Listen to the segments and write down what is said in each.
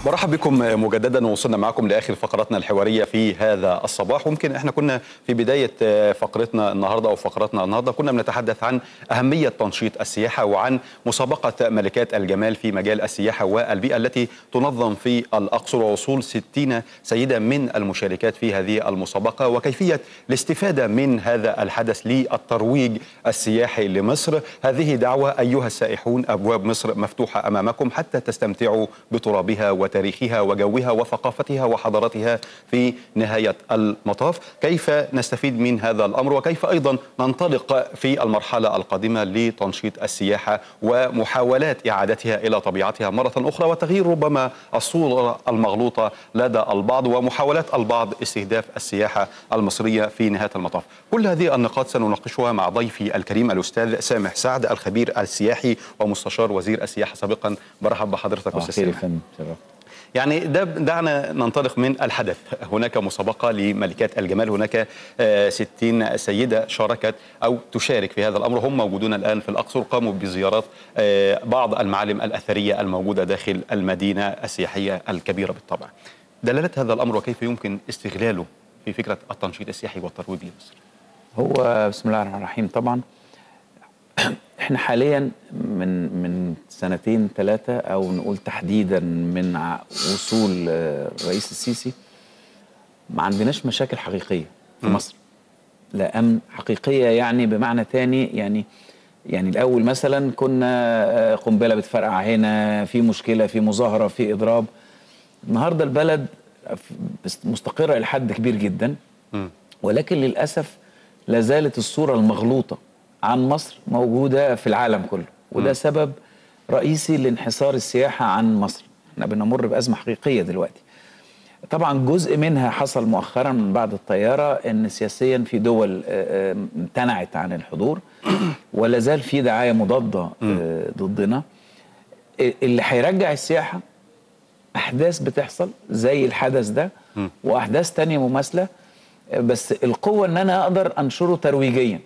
مرحب بكم مجددا وصلنا معكم لاخر فقراتنا الحواريه في هذا الصباح ويمكن احنا كنا في بدايه فقرتنا النهارده او فقرتنا النهارده كنا بنتحدث عن اهميه تنشيط السياحه وعن مسابقه ملكات الجمال في مجال السياحه والبيئه التي تنظم في الاقصر ووصول 60 سيده من المشاركات في هذه المسابقه وكيفيه الاستفاده من هذا الحدث للترويج السياحي لمصر هذه دعوه ايها السائحون ابواب مصر مفتوحه امامكم حتى تستمتعوا بترابها وتاريخها وجوها وثقافتها وحضارتها في نهايه المطاف كيف نستفيد من هذا الامر وكيف ايضا ننطلق في المرحله القادمه لتنشيط السياحه ومحاولات اعادتها الى طبيعتها مره اخرى وتغيير ربما الصوره المغلوطه لدى البعض ومحاولات البعض استهداف السياحه المصريه في نهايه المطاف كل هذه النقاط سنناقشها مع ضيفي الكريم الاستاذ سامح سعد الخبير السياحي ومستشار وزير السياحه سابقا برحب بحضرتك استاذ خير يا سامح فندم شرف. يعني ده دعنا ننطلق من الحدث هناك مسابقة لملكات الجمال هناك آه، 60 سيدة شاركت أو تشارك في هذا الأمر هم موجودون الآن في الأقصر قاموا بزيارات آه، بعض المعالم الأثرية الموجودة داخل المدينة السياحية الكبيرة بالطبع دلالة هذا الأمر وكيف يمكن استغلاله في فكرة التنشيط السياحي والترويج لمصر هو بسم الله الرحمن الرحيم طبعا احنا حاليا من من سنتين ثلاثه او نقول تحديدا من ع- وصول آه، الرئيس السيسي ما عندناش مشاكل حقيقيه في مم. مصر لا امن حقيقيه يعني بمعنى تاني يعني يعني الاول مثلا كنا آه، قنبله بتفرقع هنا في مشكله في مظاهره في اضراب النهارده البلد مستقره الى حد كبير جدا مم. ولكن للاسف لا زالت الصوره المغلوطه عن مصر موجوده في العالم كله وده مم. سبب رئيسي لانحسار السياحه عن مصر احنا بنمر بازمه حقيقيه دلوقتي طبعا جزء منها حصل مؤخرا من بعد الطياره ان سياسيا في دول آه، آه، امتنعت عن الحضور ولا زال في دعايه مضاده آه، ضدنا اللي هيرجع السياحه احداث بتحصل زي الحدث ده مم. واحداث تانية مماثله بس القوه ان انا اقدر انشره ترويجيا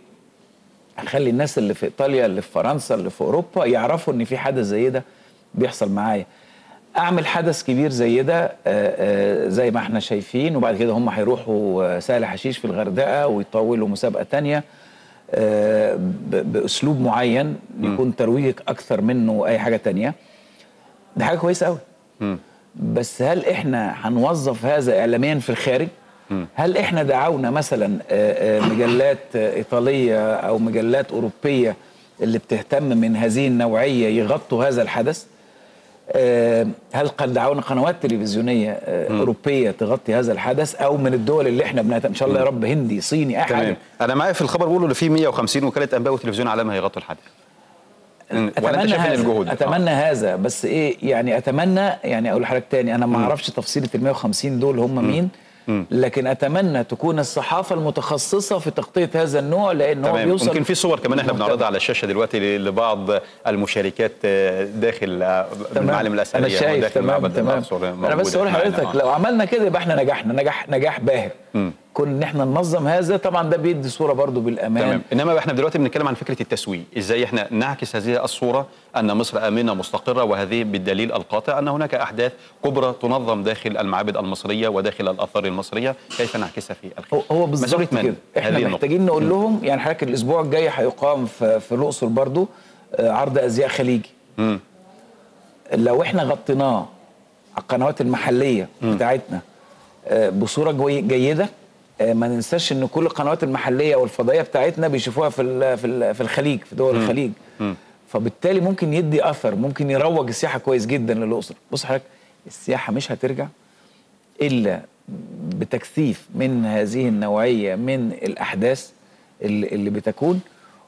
اخلي الناس اللي في ايطاليا اللي في فرنسا اللي في اوروبا يعرفوا ان في حدث زي ده بيحصل معايا اعمل حدث كبير زي ده آه، آه، زي ما احنا شايفين وبعد كده هم هيروحوا آه، سهل حشيش في الغردقه ويطولوا مسابقه تانية آه، ب- باسلوب معين يكون ترويجك اكثر منه اي حاجه تانية دي حاجه كويسه قوي مم. بس هل احنا هنوظف هذا اعلاميا في الخارج؟ مم. هل احنا دعونا مثلا آه، آه، مجلات آه، ايطاليه او مجلات اوروبيه اللي بتهتم من هذه النوعيه يغطوا هذا الحدث؟ آه، هل قد دعونا قنوات تلفزيونيه آه، اوروبيه تغطي هذا الحدث او من الدول اللي احنا بنهتم ان شاء الله يا رب هندي صيني اي تمام حاجه أنا معايا في الخبر بيقولوا إن في 150 وكالة أنباء وتلفزيون عالمها يغطوا الحدث مم. ولا أنت اتمنى شايف إن هذا الجهود اتمنى هذا بس ايه يعني اتمنى يعني اقول لحضرتك تاني انا ما اعرفش تفصيله ال 150 دول هم مين مم. لكن اتمنى تكون الصحافه المتخصصه في تغطيه هذا النوع لان هو تمام بيوصل ممكن في صور كمان احنا للمجتمع. بنعرضها على الشاشه دلوقتي ل- لبعض المشاركات آه، داخل آه، تمام. المعالم الاثريه انا شايف وداخل تمام معبد تمام الأقصر انا موجودة بس اقول معانا. لحضرتك آه. لو عملنا كده يبقى احنا نجحنا نجاح نجاح باهر مم. كون ان احنا ننظم هذا طبعا ده بيدي صوره برضو بالامان تمام انما احنا دلوقتي بنتكلم عن فكره التسويق ازاي احنا نعكس هذه الصوره ان مصر امنه مستقره وهذه بالدليل القاطع ان هناك احداث كبرى تنظم داخل المعابد المصريه وداخل الاثار المصريه كيف نعكسها في الخارج هو هو بالظبط مسؤولية من كده احنا هذه النقطة؟ محتاجين نقول لهم يعني حضرتك الاسبوع الجاي هيقام في, في الاقصر برضو آه، عرض ازياء خليجي مم. لو احنا غطيناه على القنوات المحليه بتاعتنا آه، بصوره جوي- جيده آه، ما ننساش ان كل القنوات المحليه والفضائيه بتاعتنا بيشوفوها في ال- في ال- في الخليج في دول الخليج مم. فبالتالي ممكن يدي اثر ممكن يروج السياحه كويس جدا للاقصر بص حضرتك السياحه مش هترجع الا بتكثيف من هذه النوعيه من الاحداث اللي, اللي بتكون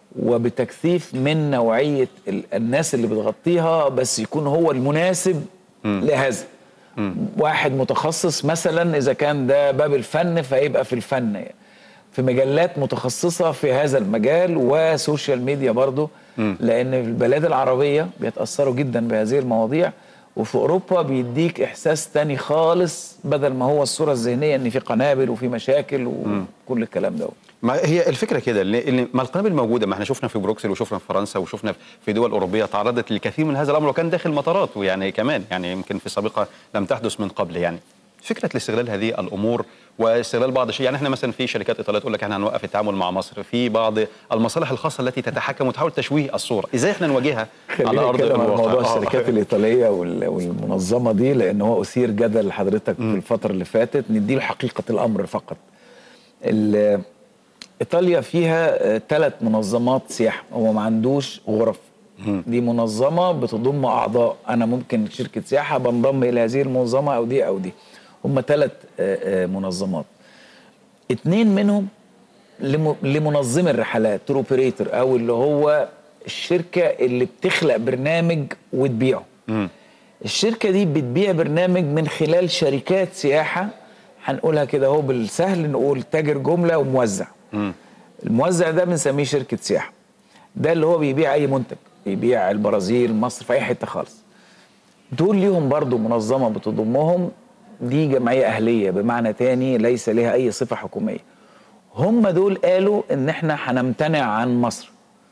وبتكثيف من نوعيه ال- الناس اللي بتغطيها بس يكون هو المناسب لهذا واحد متخصص مثلا اذا كان ده باب الفن فيبقى في الفن في مجلات متخصصه في هذا المجال وسوشيال ميديا برضه لان البلاد العربيه بيتاثروا جدا بهذه المواضيع وفي اوروبا بيديك احساس تاني خالص بدل ما هو الصوره الذهنيه ان في قنابل وفي مشاكل وكل الكلام ده ما هي الفكره كده ان إن ما القنابل موجوده ما احنا شفنا في بروكسل وشفنا في فرنسا وشفنا في دول اوروبيه تعرضت للكثير من هذا الامر وكان داخل مطارات ويعني كمان يعني يمكن في سابقه لم تحدث من قبل يعني فكره الاستغلال هذه الامور واستغلال بعض الشيء يعني احنا مثلا في شركات ايطاليه تقول لك احنا هنوقف التعامل مع مصر في بعض المصالح الخاصه التي تتحكم وتحاول تشويه الصوره ازاي احنا نواجهها على خلينا ارض نتكلم عن الواقع موضوع آه. الشركات الايطاليه وال- والمنظمه دي لان هو اثير جدل لحضرتك في الفتره اللي فاتت نديله حقيقه الامر فقط. ال- ايطاليا فيها ثلاث منظمات سياحه هو ما عندوش غرف دي منظمه بتضم اعضاء انا ممكن شركه سياحه بنضم الى هذه المنظمه او دي او دي هم ثلاث منظمات اتنين منهم لم- لمنظم الرحلات تور اوبريتور او اللي هو الشركه اللي بتخلق برنامج وتبيعه الشركه دي بتبيع برنامج من خلال شركات سياحه هنقولها كده اهو بالسهل نقول تاجر جمله وموزع الموزع ده بنسميه شركه سياحه ده اللي هو بيبيع اي منتج بيبيع البرازيل مصر في اي حته خالص دول ليهم برضو منظمه بتضمهم دي جمعيه اهليه بمعنى تاني ليس لها اي صفه حكوميه هم دول قالوا ان احنا هنمتنع عن مصر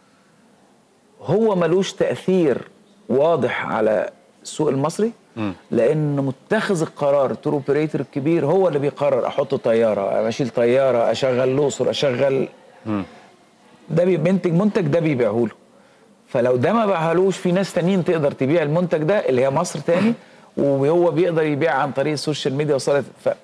هو ملوش تاثير واضح على السوق المصري لان متخذ القرار التور اوبريتور الكبير هو اللي بيقرر احط طياره اشيل طياره اشغل الاقصر اشغل ده بينتج منتج ده بيبيعه له فلو ده ما باعهالوش في ناس تانيين تقدر تبيع المنتج ده اللي هي مصر تاني وهو بيقدر يبيع عن طريق السوشيال ميديا وصلت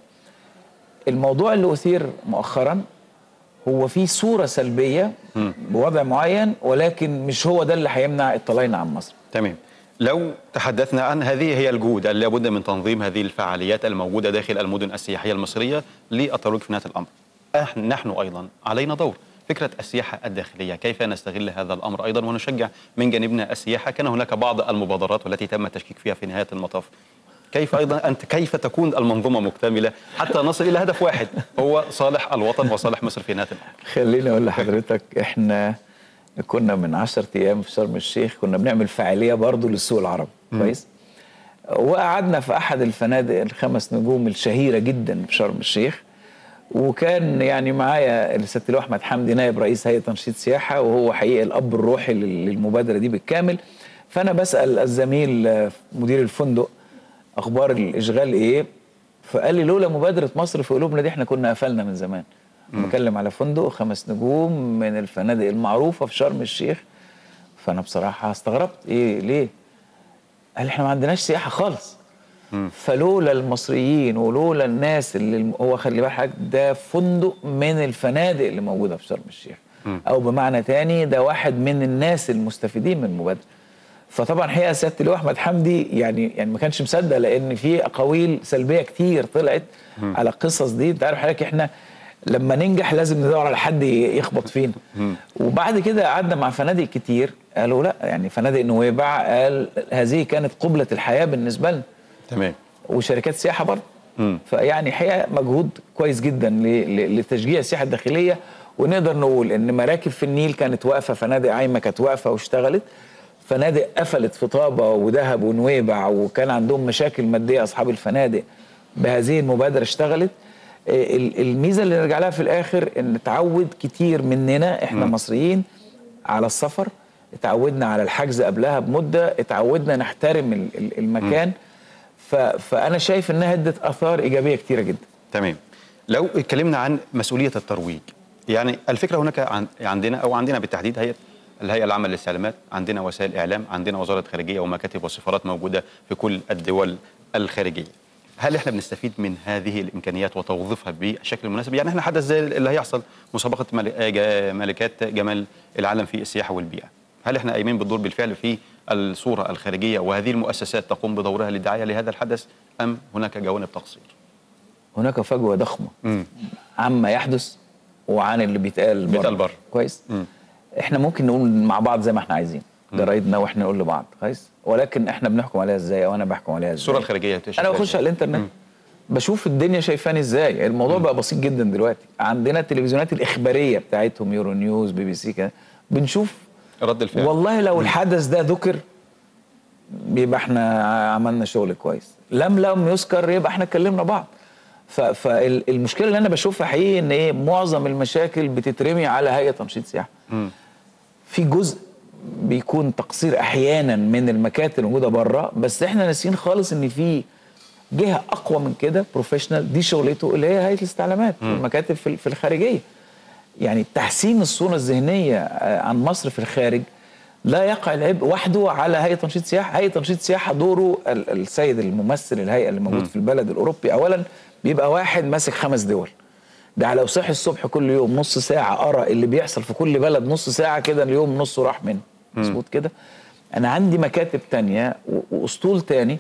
فالموضوع اللي اثير مؤخرا هو في صوره سلبيه بوضع معين ولكن مش هو ده اللي هيمنع الطلاينه عن مصر تمام لو تحدثنا عن هذه هي الجهود اللي لابد من تنظيم هذه الفعاليات الموجوده داخل المدن السياحيه المصريه للترويج في نهايه الامر. أح- نحن ايضا علينا دور فكره السياحه الداخليه، كيف نستغل هذا الامر ايضا ونشجع من جانبنا السياحه، كان هناك بعض المبادرات والتي تم التشكيك فيها في نهايه المطاف. كيف ايضا انت كيف تكون المنظومه مكتمله حتى نصل الى هدف واحد هو صالح الوطن وصالح مصر في نهايه الامر. خليني اقول لحضرتك احنا كنا من 10 ايام في شرم الشيخ كنا بنعمل فعاليه برضو للسوق العربي كويس وقعدنا في احد الفنادق الخمس نجوم الشهيره جدا في شرم الشيخ وكان يعني معايا الست اللواء احمد حمدي نائب رئيس هيئه تنشيط سياحه وهو حقيقي الاب الروحي لل- للمبادره دي بالكامل فانا بسال الزميل آه، مدير الفندق اخبار الاشغال ايه فقال لي لولا مبادره مصر في قلوبنا دي احنا كنا قفلنا من زمان بتكلم على فندق خمس نجوم من الفنادق المعروفه في شرم الشيخ فانا بصراحه استغربت ايه ليه قال احنا ما عندناش سياحه خالص فلولا المصريين ولولا الناس اللي الم- هو خلي بالك ده فندق من الفنادق اللي موجوده في شرم الشيخ او بمعنى تاني ده واحد من الناس المستفيدين من المبادره فطبعا حقيقه سياده اللواء احمد حمدي يعني يعني ما كانش مصدق لان في اقاويل سلبيه كتير طلعت على القصص دي انت عارف حضرتك احنا لما ننجح لازم ندور على حد ي- يخبط فينا وبعد كده قعدنا مع فنادق كتير قالوا لا يعني فنادق نويبع قال هذه كانت قبلة الحياة بالنسبة لنا تمام وشركات سياحة برضه مم. فيعني حقيقة مجهود كويس جدا ل- ل- لتشجيع السياحة الداخلية ونقدر نقول ان مراكب في النيل كانت واقفة فنادق عايمة كانت واقفة واشتغلت فنادق قفلت في طابة ودهب ونويبع وكان عندهم مشاكل مادية أصحاب الفنادق بهذه المبادرة اشتغلت آه، ال- الميزة اللي نرجع لها في الآخر إن تعود كتير مننا إحنا مصريين على السفر اتعودنا على الحجز قبلها بمدة اتعودنا نحترم ال- ال- المكان ف- فأنا شايف إنها ادت آثار إيجابية كتيرة جدا تمام لو اتكلمنا عن مسؤوليه الترويج يعني الفكره هناك عن عندنا او عندنا بالتحديد هيئه الهيئه العامه للاستعلامات عندنا وسائل اعلام عندنا وزاره خارجيه ومكاتب وسفارات موجوده في كل الدول الخارجيه هل احنا بنستفيد من هذه الامكانيات وتوظيفها بالشكل المناسب يعني احنا حدث زي اللي هيحصل مسابقه مل- آه، جا- ملكات جمال العالم في السياحه والبيئه هل احنا قايمين بالدور بالفعل في الصوره الخارجيه وهذه المؤسسات تقوم بدورها للدعايه لهذا الحدث ام هناك جوانب تقصير هناك فجوة ضخمة مم. عما يحدث وعن اللي بيتقال بيتقال بره. كويس مم. احنا ممكن نقول مع بعض زي ما احنا عايزين جرايدنا واحنا نقول لبعض كويس ولكن احنا بنحكم عليها ازاي او انا بحكم عليها ازاي الصوره الخارجيه انا بخش على الانترنت بشوف الدنيا شايفاني ازاي الموضوع بقى بسيط جدا دلوقتي عندنا التلفزيونات الاخباريه بتاعتهم يورو نيوز بي بي سي كده بنشوف رد الفعل والله لو الحدث ده ذكر يبقى احنا عملنا شغل كويس لم لم يذكر يبقى احنا كلمنا بعض فالمشكله اللي انا بشوفها حقيقي ان ايه معظم المشاكل بتترمي على هيئه تنشيط سياحه في جزء بيكون تقصير احيانا من المكاتب الموجوده بره بس احنا ناسيين خالص ان في جهه اقوى من كده بروفيشنال دي شغلته اللي هي هيئه الاستعلامات والمكاتب في في الخارجيه يعني تحسين الصوره الذهنيه آه، عن مصر في الخارج لا يقع العبء وحده على هيئه تنشيط سياحه، هيئه تنشيط سياحه دوره ال- السيد الممثل الهيئه اللي موجود في البلد الاوروبي اولا بيبقى واحد ماسك خمس دول. ده لو صحي الصبح كل يوم نص ساعه ارى اللي بيحصل في كل بلد نص ساعه كده اليوم نصه راح منه. مظبوط كده؟ انا عندي مكاتب تانية و- واسطول تاني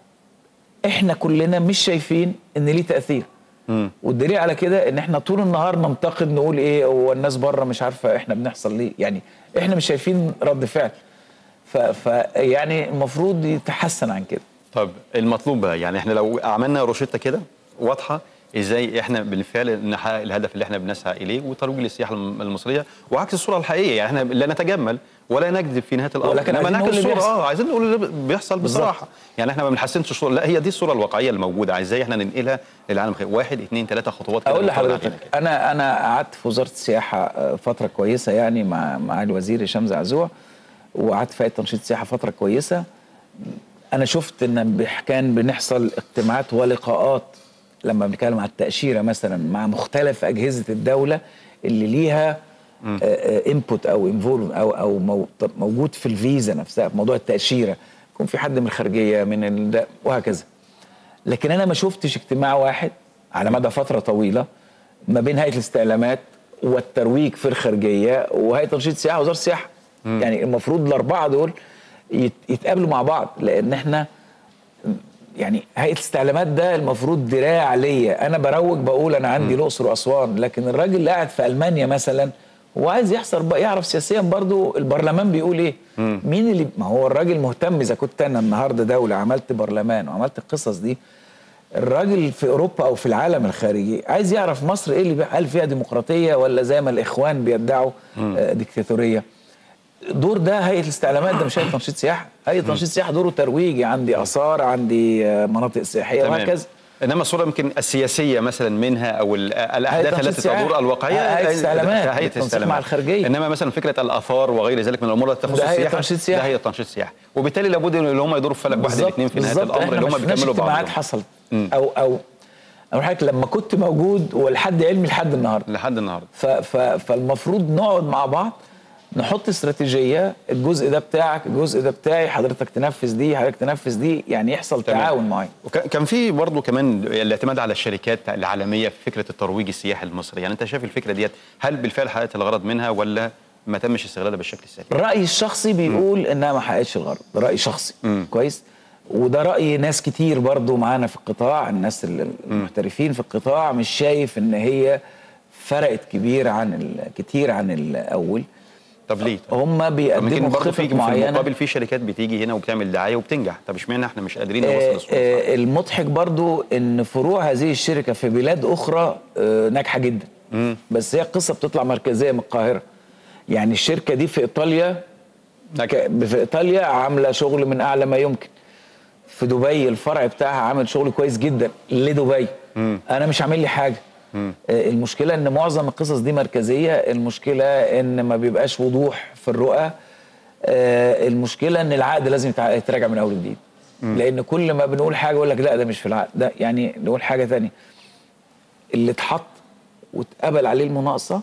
احنا كلنا مش شايفين ان ليه تاثير والدليل على كده ان احنا طول النهار ننتقد نقول ايه هو الناس بره مش عارفه احنا بنحصل ليه يعني احنا مش شايفين رد فعل ف, ف يعني المفروض يتحسن عن كده طب المطلوب بقى يعني احنا لو عملنا روشته كده واضحه ازاي احنا بالفعل نحقق الهدف اللي احنا بنسعى اليه وترويج للسياحه الم- المصريه وعكس الصوره الحقيقيه يعني احنا لا نتجمل ولا نكذب في نهايه الامر ولكن انما عايزين نعكس نقول اللي الصوره بيحصل. اه عايزين نقول اللي بيحصل بالظبط. بصراحه يعني احنا ما بنحسنش الصوره لا هي دي الصوره الواقعيه الموجوده ازاي احنا ننقلها للعالم خير واحد اثنين ثلاثه خطوات كده اقول نتفرج لحضرتك عليها كده. انا انا قعدت في وزاره السياحه آه، فتره كويسه يعني مع مع الوزير هشام زعزوع وقعدت في هيئه تنشيط السياحه فتره كويسه انا شفت ان بح- كان بنحصل اجتماعات ولقاءات لما بنتكلم على التاشيره مثلا مع مختلف اجهزه الدوله اللي ليها انبوت او انفولف او او مو- موجود في الفيزا نفسها في موضوع التاشيره يكون في حد من الخارجيه من ال- وهكذا لكن انا ما شفتش اجتماع واحد على مدى فتره طويله ما بين هيئه الاستعلامات والترويج في الخارجيه وهيئه تنشيط السياحه ووزاره السياحه يعني المفروض الاربعه دول يت- يتقابلوا مع بعض لان احنا يعني هيئه الاستعلامات ده المفروض دراع ليا انا بروج بقول انا عندي الاقصر واسوان لكن الراجل اللي قاعد في المانيا مثلا هو عايز يحصل بقى يعرف سياسيا برضو البرلمان بيقول ايه مين اللي ما هو الراجل مهتم اذا كنت انا النهارده دوله عملت برلمان وعملت القصص دي الراجل في اوروبا او في العالم الخارجي عايز يعرف مصر ايه اللي بي- هل فيها ديمقراطيه ولا زي ما الاخوان بيدعوا آه، ديكتاتوريه دور ده هيئه الاستعلامات ده مش هيئه تنشيط سياحه هيئه تنشيط سياحه دوره ترويجي عندي اثار عندي آه، مناطق سياحيه تمام. وهكذا انما الصوره يمكن السياسيه مثلا منها او ال- الاحداث تنشيط التي سياحة. تدور الواقعيه هيئة استعلامات، هيئه بالتنسيق استعلامات مع الخارجية. انما مثلا فكره الاثار وغير ذلك من الامور التي تخص ده هيئة السياحه تنشيط سياحة. ده هيئه تنشيط سياحه وبالتالي لابد ان هم يدوروا في فلك واحد بالظبط، الاثنين في نهايه بالظبط. الامر إحنا اللي ما هم شفناش بيكملوا اجتماعات بعض حصلت او او انا حضرتك لما كنت موجود ولحد علمي لحد النهارده لحد النهارده ف ف فالمفروض نقعد مع بعض نحط استراتيجيه الجزء ده بتاعك الجزء ده بتاعي حضرتك تنفذ دي حضرتك تنفذ دي يعني يحصل تمام. تعاون معين وكان كان في برضه كمان الاعتماد على الشركات العالميه في فكره الترويج السياحي المصري يعني انت شايف الفكره ديت هل بالفعل حققت الغرض منها ولا ما تمش استغلالها بالشكل السليم رايي الشخصي بيقول انها ما حققتش الغرض ده راي شخصي كويس وده راي ناس كتير برضو معانا في القطاع الناس ال- المحترفين في القطاع مش شايف ان هي فرقت كبير عن ال- كتير عن الاول طب ليه طب هم طب يمكن بيقدموا برضه في خطط في معينه المقابل في شركات بتيجي هنا وبتعمل دعايه وبتنجح طب اشمعنى احنا مش قادرين آه، نوصل الصوره آه، المضحك برضو ان فروع هذه الشركه في بلاد اخرى آه، ناجحه جدا بس هي قصه بتطلع مركزيه من القاهره يعني الشركه دي في ايطاليا ناجحة. ك- في ايطاليا عامله شغل من اعلى ما يمكن في دبي الفرع بتاعها عامل شغل كويس جدا لدبي انا مش عامل لي حاجه آه، المشكله ان معظم القصص دي مركزيه المشكله ان ما بيبقاش وضوح في الرؤى آه، المشكله ان العقد لازم يتع- يتراجع من اول وجديد لان كل ما بنقول حاجه يقول لك لا ده مش في العقد ده يعني نقول حاجه تانية اللي اتحط واتقبل عليه المناقصه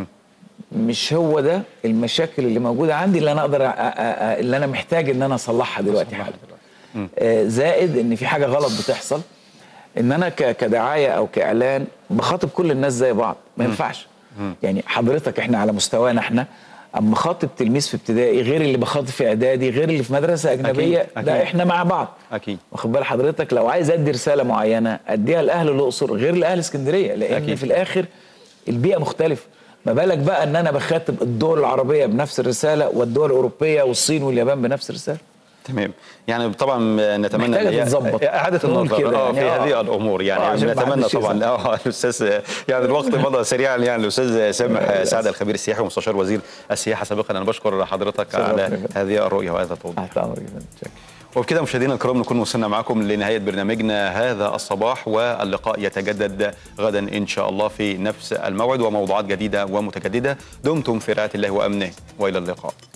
مش هو ده المشاكل اللي موجوده عندي اللي انا اقدر أ- أ- أ- اللي انا محتاج ان انا اصلحها دلوقتي حالا آه، زائد ان في حاجه غلط بتحصل ان انا ك- كدعايه او كاعلان بخاطب كل الناس زي بعض ما ينفعش يعني حضرتك احنا على مستوانا احنا اما خاطب تلميذ في ابتدائي غير اللي بخاطب في اعدادي غير اللي في مدرسه اجنبيه أكيد، أكيد. ده احنا مع بعض اكيد واخد بال حضرتك لو عايز ادي رساله معينه اديها لاهل الاقصر غير لاهل اسكندريه لان أكيد. أكيد. في الاخر البيئه مختلفه ما بالك بقى ان انا بخاطب الدول العربيه بنفس الرساله والدول الاوروبيه والصين واليابان بنفس الرساله تمام يعني طبعا نتمنى محتاجة إن هي- تتظبط. اعاده نقول النظر كده اه يعني، في آه. هذه الامور آه، يعني عشان ما نتمنى حدش طبعا يزعل. اه الاستاذ يعني الوقت مضى سريعا يعني الاستاذ سامح سعد الخبير السياحي ومستشار وزير السياحه سابقا انا بشكر حضرتك شرف على لي. هذه الرؤيه وهذا التوضيح تحت امرك يا فندم. شكرا. وبكده مشاهدينا الكرام نكون وصلنا معكم لنهايه برنامجنا هذا الصباح واللقاء يتجدد غدا ان شاء الله في نفس الموعد وموضوعات جديده ومتجدده دمتم في رعايه الله وامنه والى اللقاء